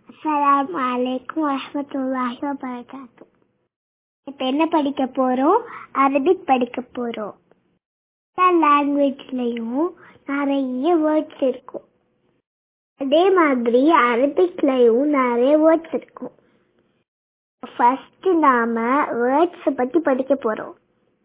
அஸ்ஸலாமு அலைக்கும் வரஹ்மத்துல்லாஹி வபரகாத்து இப்போ என்ன படிக்க போறோம் அரபிக் படிக்க போறோம் எல்லா லாங்குவேஜ்லயும் நிறைய வேர்ட்ஸ் இருக்கும் அதே மாதிரி அரபிக்லயும் நிறைய வேர்ட்ஸ் இருக்கும் ஃபர்ஸ்ட் நாம வேர்ட்ஸ் பத்தி படிக்க போறோம்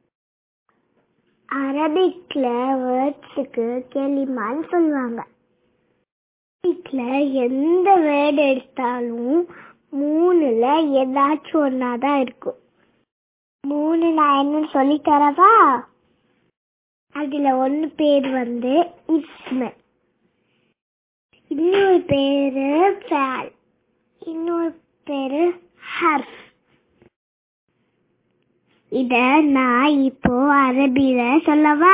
அரபிக்ல வேர்ட்ஸுக்கு கேலிமான்னு சொல்லுவாங்க அரபிக்ல எந்த வேர்டு எடுத்தாலும் மூணுல ஏதாச்சும் ஒன்னாதான் இருக்கும் மூணு நான் என்னன்னு சொல்லி தரவா அதுல ஒன்னு பேர் வந்து இஸ்ம இன்னொரு பேரு ஃபேல் இன்னொரு பேரு ஹர்ஃப் இத நான் இப்போ அரபில சொல்லவா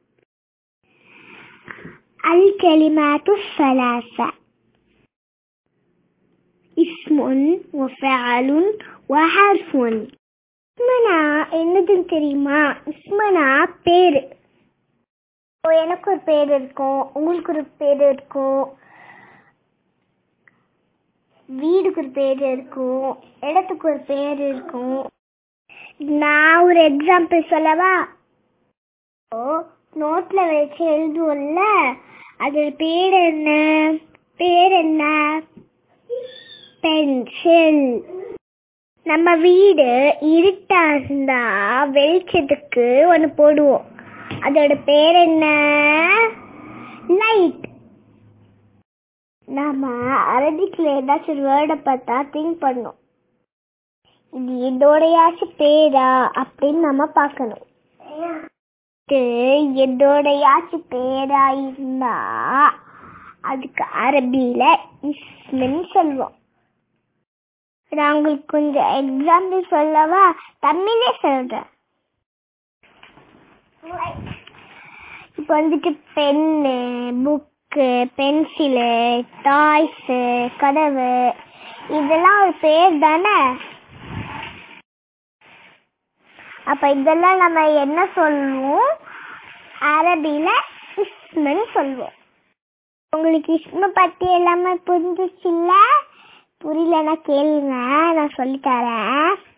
அல் கலிமாத்து ثلاثة اسم وفعل وحرف இஸ்மனா என்னதுன்னு தெரியுமா இஸ்மனா பேரு இப்போ எனக்கு ஒரு பேர் இருக்கும் உங்களுக்கு ஒரு பேர் இருக்கும் வீடுக்கு ஒரு பேர் இருக்கும் இடத்துக்கு ஒரு பேர் இருக்கும் நான் ஒரு எக்ஸாம்பிள் சொல்லவா நோட்ல வச்சு எழுதுவோம்ல அது பேர் என்ன பேர் என்ன பென்சில் நம்ம வீடு இருட்டா இருந்தா வெளிச்சத்துக்கு ஒன்று போடுவோம் அதோட பேர் என்ன லைட் நாம அரபிக்ல ஏதாச்சும் ஒரு வேர்டை பார்த்தா திங்க் பண்ணோம் இது எதோடையாச்சும் பேரா அப்படின்னு நம்ம பார்க்கணும் இது எதோடையாச்சும் பேரா இருந்தா அதுக்கு அரபியில இஸ்மின்னு சொல்லுவோம் நான் உங்களுக்கு கொஞ்சம் எக்ஸாம்பிள் சொல்லவா தமிழே சொல்றேன் இப்போ வந்துட்டு பென்னு புக்கு பென்சிலு டாய்ஸு கதவு இதெல்லாம் ஒரு பேர் தானே அப்ப இதெல்லாம் நம்ம என்ன சொல்லுவோம் அரபியில இஸ்மன்னு சொல்லுவோம் உங்களுக்கு இஸ்ம பத்தி எல்லாமே புரிஞ்சிச்சுல்ல புரியலன்னா கேளுங்க நான் சொல்லித்தரேன்